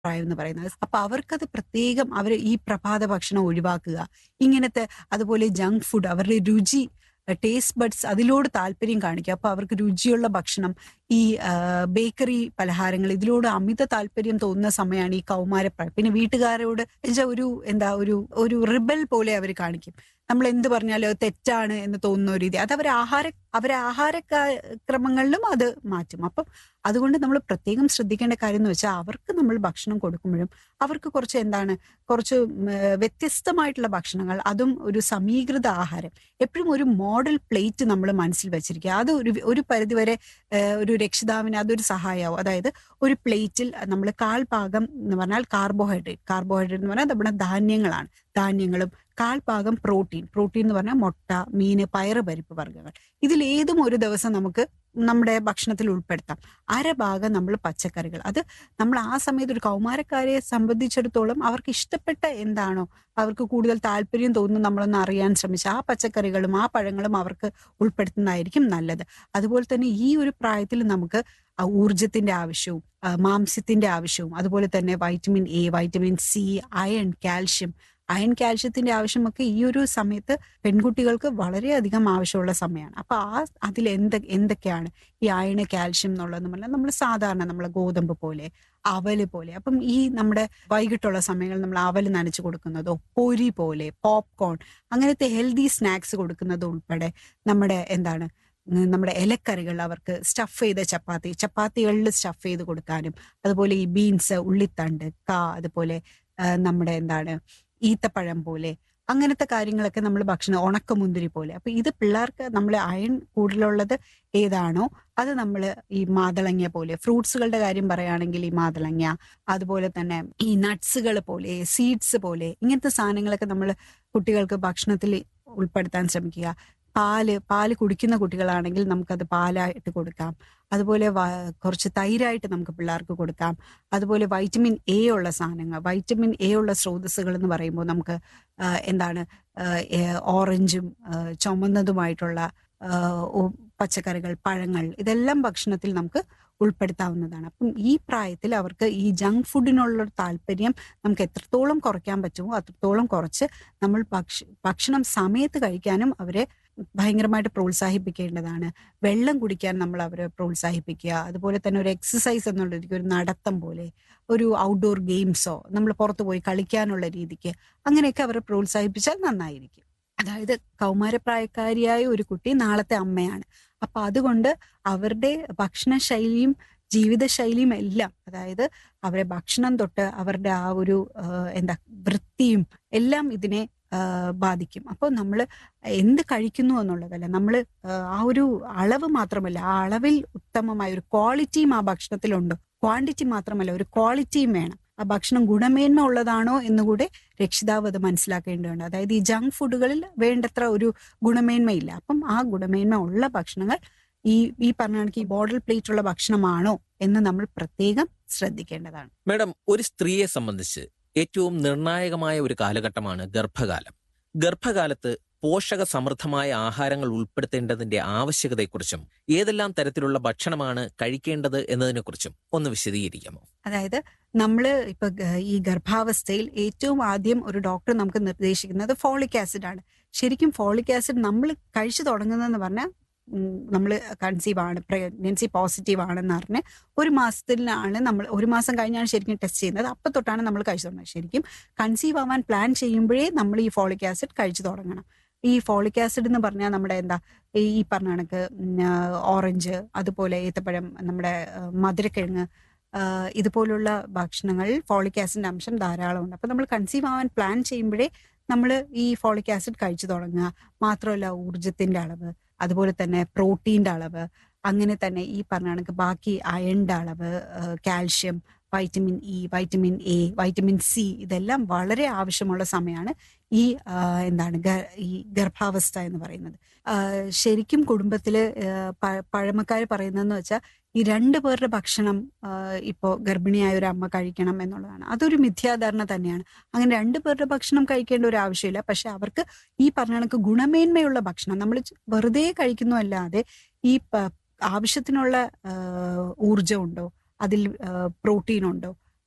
പ്രായം എന്ന് പറയുന്നത് അപ്പൊ അവർക്കത് പ്രത്യേകം അവർ ഈ പ്രഭാത ഭക്ഷണം ഒഴിവാക്കുക ഇങ്ങനത്തെ അതുപോലെ ജങ്ക് ഫുഡ് അവരുടെ രുചി ടേസ്റ്റ് ബഡ്സ് അതിലോട് താല്പര്യം കാണിക്കുക അപ്പൊ അവർക്ക് രുചിയുള്ള ഭക്ഷണം ഈ ബേക്കറി പലഹാരങ്ങൾ ഇതിലോട് അമിത താല്പര്യം തോന്നുന്ന സമയമാണ് ഈ കൗമാരപ്രായം പിന്നെ വീട്ടുകാരോട് എന്നുവെച്ചാൽ ഒരു എന്താ ഒരു ഒരു റിബൽ പോലെ അവർ കാണിക്കും നമ്മൾ എന്ത് പറഞ്ഞാലും അത് തെറ്റാണ് എന്ന് തോന്നുന്ന ഒരു രീതി അത് അവർ ആഹാര അവരെ ആഹാര ക്രമങ്ങളിലും അത് മാറ്റും അപ്പം അതുകൊണ്ട് നമ്മൾ പ്രത്യേകം ശ്രദ്ധിക്കേണ്ട കാര്യം എന്ന് വെച്ചാൽ അവർക്ക് നമ്മൾ ഭക്ഷണം കൊടുക്കുമ്പോഴും അവർക്ക് കുറച്ച് എന്താണ് കുറച്ച് ഉം, ഏഹ്, വ്യത്യസ്തമായിട്ടുള്ള ഭക്ഷണങ്ങൾ അതും ഒരു സമീകൃത ആഹാരം എപ്പോഴും ഒരു മോഡൽ പ്ലേറ്റ് നമ്മൾ മനസ്സിൽ വെച്ചിരിക്കുക അത് ഒരു ഒരു പരിധിവരെ ഏഹ്, ഒരു രക്ഷിതാവിന് അതൊരു സഹായമാവും അതായത് ഒരു പ്ലേറ്റിൽ നമ്മൾ കാൽ ഭാഗം എന്ന് പറഞ്ഞാൽ കാർബോഹൈഡ്രേറ്റ് കാർബോഹൈഡ്രേറ്റ് എന്ന് പറഞ്ഞാൽ നമ്മുടെ ധാന്യങ്ങളാണ് ധാന്യങ്ങളും കാൽ ഭാഗം പ്രോട്ടീൻ പ്രോട്ടീൻ എന്ന് പറഞ്ഞാൽ മുട്ട മീന് പയറ് പരിപ്പ് വർഗ്ഗങ്ങൾ ഇതിലേതും ഒരു ദിവസം നമുക്ക് നമ്മുടെ ഭക്ഷണത്തിൽ ഉൾപ്പെടുത്താം അര ഭാഗം നമ്മൾ പച്ചക്കറികൾ അത് നമ്മൾ ആ സമയത്ത് ഒരു കൗമാരക്കാരെ സംബന്ധിച്ചിടത്തോളം അവർക്ക് ഇഷ്ടപ്പെട്ട എന്താണോ അവർക്ക് കൂടുതൽ താല്പര്യം തോന്നുന്നു നമ്മളൊന്ന് അറിയാൻ ശ്രമിച്ച ആ പച്ചക്കറികളും ആ പഴങ്ങളും അവർക്ക് ഉൾപ്പെടുത്തുന്നതായിരിക്കും നല്ലത് അതുപോലെ തന്നെ ഈ ഒരു പ്രായത്തിൽ നമുക്ക് ആ ഊർജത്തിന്റെ ആവശ്യവും ആ മാംസ്യത്തിന്റെ ആവശ്യവും അതുപോലെ തന്നെ vitamin A vitamin C iron calcium iron കാൽഷ്യത്തിന്റെ ആവശ്യമൊക്കെ ഈ ഒരു സമയത്ത് പെൺകുട്ടികൾക്ക് വളരെയധികം ആവശ്യമുള്ള സമയമാണ് അപ്പൊ ആ അതിൽ എന്ത് എന്തൊക്കെയാണ് ഈ അയണ് കാൽഷ്യം എന്നുള്ളതെന്ന് പറഞ്ഞാൽ നമ്മൾ സാധാരണ നമ്മളെ ഗോതമ്പ് പോലെ അവല് പോലെ അപ്പം ഈ നമ്മുടെ വൈകിട്ടുള്ള സമയങ്ങളിൽ നമ്മൾ അവല് നനച്ചു കൊടുക്കുന്നതോ പൊരി പോലെ പോപ്കോൺ അങ്ങനത്തെ ഹെൽത്തി സ്നാക്സ് കൊടുക്കുന്നത് ഉൾപ്പെടെ നമ്മുടെ എന്താണ് ഉം, നമ്മുടെ ഇലക്കറികൾ അവർക്ക് സ്റ്റഫ് ചെയ്ത ചപ്പാത്തി ചപ്പാത്തികളിൽ സ്റ്റഫ് ചെയ്ത് കൊടുക്കാനും അതുപോലെ ഈ ബീൻസ് ഉള്ളിത്തണ്ട് കാ അതുപോലെ ആ, നമ്മുടെ എന്താണ് ഈത്തപ്പഴം പോലെ അങ്ങനത്തെ കാര്യങ്ങളൊക്കെ നമ്മൾ ഭക്ഷണം ഉണക്കമുന്തിരി പോലെ അപ്പൊ ഇത് പിള്ളേർക്ക് നമ്മൾ അയൺ കൂടുതലുള്ളത് ഏതാണോ അത് നമ്മൾ ഈ മാതളങ്ങ പോലെ ഫ്രൂട്ട്സുകളുടെ കാര്യം പറയുകയാണെങ്കിൽ ഈ മാതളങ്ങ അതുപോലെ തന്നെ ഈ നട്ട്സുകൾ പോലെ സീഡ്സ് പോലെ ഇങ്ങനത്തെ സാധനങ്ങളൊക്കെ നമ്മൾ കുട്ടികൾക്ക് ഭക്ഷണത്തിൽ ഉൾപ്പെടുത്താൻ ശ്രമിക്കുക പാല് പാല് കുടിക്കുന്ന കുട്ടികളാണെങ്കിൽ നമുക്കത് പാലായിട്ട് കൊടുക്കാം അതുപോലെ വ- കുറച്ച് തൈരായിട്ട് നമുക്ക് പിള്ളേർക്ക് കൊടുക്കാം അതുപോലെ വൈറ്റമിൻ എ ഉള്ള സാധനങ്ങൾ വൈറ്റമിൻ എ ഉള്ള സ്രോതസ്സുകൾ എന്ന് പറയുമ്പോൾ നമുക്ക് ആ, എന്താണ് ആ, ഏ, ഓറഞ്ചും ആ, ചുമന്നതുമായിട്ടുള്ള ആ, ഉ- പച്ചക്കറികൾ പഴങ്ങൾ ഇതെല്ലാം ഭക്ഷണത്തിൽ നമുക്ക് ഉൾപ്പെടുത്താവുന്നതാണ് അപ്പം ഈ പ്രായത്തിൽ അവർക്ക് ഈ ജങ്ക് ഫുഡിനുള്ള താല്പര്യം നമുക്ക് എത്രത്തോളം കുറയ്ക്കാൻ പറ്റുമോ അത്രത്തോളം കുറച്ച് നമ്മൾ ഭക്ഷ ഭക്ഷണം സമയത്ത് കഴിക്കാനും അവരെ ഭയങ്കരമായിട്ട് പ്രോത്സാഹിപ്പിക്കേണ്ടതാണ് വെള്ളം കുടിക്കാൻ നമ്മൾ അവരെ പ്രോത്സാഹിപ്പിക്കുക അതുപോലെ തന്നെ ഒരു എക്സസൈസ് എന്നുള്ള രീതിക്ക് ഒരു നടത്തം പോലെ ഒരു ഔട്ട്ഡോർ ഗെയിംസോ നമ്മൾ പുറത്തു പോയി കളിക്കാനുള്ള രീതിക്ക് അങ്ങനെയൊക്കെ അവരെ പ്രോത്സാഹിപ്പിച്ചാൽ നന്നായിരിക്കും അതായത് കൗമാരപ്രായക്കാരിയായ ഒരു കുട്ടി നാളത്തെ അമ്മയാണ് അപ്പൊ അതുകൊണ്ട് അവരുടെ ഭക്ഷണശൈലിയും ജീവിതശൈലിയും എല്ലാം അതായത് അവരെ ഭക്ഷണം തൊട്ട് അവരുടെ ആ ഒരു ആ, എന്താ വൃത്തിയും എല്ലാം ഇതിനെ ആ, ബാധിക്കും അപ്പോൾ നമ്മൾ എന്ത് കഴിക്കുന്നു എന്നുള്ളതല്ല നമ്മൾ ആ ഒരു അളവ് മാത്രമല്ല ആ അളവിൽ ഉത്തമമായ ഒരു ക്വാളിറ്റിയും ആ ഭക്ഷണത്തിലുണ്ട് ക്വാണ്ടിറ്റി മാത്രമല്ല ഒരു ക്വാളിറ്റിയും വേണം ആ ഭക്ഷണം ഗുണമേന്മ ഉള്ളതാണോ എന്നുകൂടെ രക്ഷിതാവ് അത് മനസ്സിലാക്കേണ്ടതുണ്ട് അതായത് ഈ ജങ്ക് ഫുഡുകളിൽ വേണ്ടത്ര ഒരു ഗുണമേന്മയില്ല അപ്പം ആ ഗുണമേന്മ ഉള്ള ഭക്ഷണങ്ങൾ ഈ ഈ പറഞ്ഞ കണക്ക് ഈ ബോർഡർ പ്ലേറ്റ് ഉള്ള ഭക്ഷണമാണോ എന്ന് നമ്മൾ പ്രത്യേകം ശ്രദ്ധിക്കേണ്ടതാണ് മാഡം ഒരു സ്ത്രീയെ സംബന്ധിച്ച് ഏറ്റവും നിർണായകമായ ഒരു കാലഘട്ടമാണ് ഗർഭകാലം ഗർഭകാലത്ത് പോഷക സമൃദ്ധമായ ആഹാരങ്ങൾ ഉൾപ്പെടുത്തേണ്ടതിന്റെ ആവശ്യകതയെക്കുറിച്ചും ഏതെല്ലാം തരത്തിലുള്ള ഭക്ഷണമാണ് കഴിക്കേണ്ടത് എന്നതിനെക്കുറിച്ചും ഒന്ന് വിശദീകരിക്കാമോ അതായത് നമ്മൾ ഇപ്പൊ ഗ- ഈ ഗർഭാവസ്ഥയിൽ ഏറ്റവും ആദ്യം ഒരു ഡോക്ടർ നമുക്ക് നിർദ്ദേശിക്കുന്നത് ഫോളിക് ആസിഡ് ആണ് ശരിക്കും ഫോളിക് ആസിഡ് നമ്മൾ കഴിച്ചു തുടങ്ങുന്നതെന്ന് പറഞ്ഞാൽ നമ്മൾ കൺസീവ് ആണ് പ്രഗ്നൻസി പോസിറ്റീവ് ആണെന്ന് പറഞ്ഞ് ഒരു മാസത്തിലാണ് നമ്മൾ ഒരു മാസം കഴിഞ്ഞാണ് ശരിക്കും ടെസ്റ്റ് ചെയ്യുന്നത് അപ്പൊ തൊട്ടാണ് നമ്മൾ കഴിച്ചു തുടങ്ങുന്നത് ശരിക്കും കൺസീവ് ആവാൻ പ്ലാൻ ചെയ്യുമ്പോഴേ നമ്മൾ ഈ ഫോളിക് ആസിഡ് കഴിച്ചു തുടങ്ങണം ഈ ഫോളിക് ആസിഡ് എന്ന് പറഞ്ഞാൽ നമ്മുടെ എന്താ ഈ പറഞ്ഞ കണക്ക് ഉം, ആ, ഓറഞ്ച് അതുപോലെ ഏത്തപ്പഴം നമ്മുടെ ആ, മധുരക്കിഴങ്ങ് ആഹ് ഇതുപോലുള്ള ഭക്ഷണങ്ങളിൽ ഫോളിക് ആസിഡിന്റെ അംശം ധാരാളമുണ്ട് അപ്പൊ നമ്മൾ കൺസീവ് ആവാൻ പ്ലാൻ ചെയ്യുമ്പോഴേ നമ്മൾ ഈ ഫോളിക് ആസിഡ് കഴിച്ചു തുടങ്ങുക മാത്രമല്ല ഊർജത്തിന്റെ അളവ് അതുപോലെ തന്നെ പ്രോട്ടീന്റെ അളവ് അങ്ങനെ തന്നെ ഈ പറഞ്ഞ കണക്ക് ബാക്കി അയണിന്റെ അളവ് calcium vitamin E vitamin A vitamin C ഇതെല്ലാം വളരെ ആവശ്യമുള്ള സമയമാണ് ഈ ആഹ് എന്താണ് ഗ- ഈ ഗർഭാവസ്ഥ എന്ന് പറയുന്നത് ആഹ് ശരിക്കും കുടുംബത്തില് പഴമക്കാർ പറയുന്നതെന്ന് വെച്ചാൽ ഈ രണ്ടു പേരുടെ ഭക്ഷണം ആഹ് ഇപ്പോ ഗർഭിണിയായ ഒരു അമ്മ കഴിക്കണം എന്നുള്ളതാണ് അതൊരു മിഥ്യാധാരണ തന്നെയാണ് അങ്ങനെ രണ്ടു പേരുടെ ഭക്ഷണം കഴിക്കേണ്ട ഒരു ആവശ്യമില്ല പക്ഷെ അവർക്ക് ഈ പറഞ്ഞ കണക്ക് ഗുണമേന്മയുള്ള ഭക്ഷണം നമ്മൾ വെറുതെ കഴിക്കുന്നു അല്ലാതെ ഈ പ- ആവശ്യത്തിനുള്ള ആഹ് ഊർജം ഉണ്ടോ അതിൽ പ്രോട്ടീൻ ഉണ്ടോ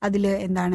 അതിൽ എന്താണ്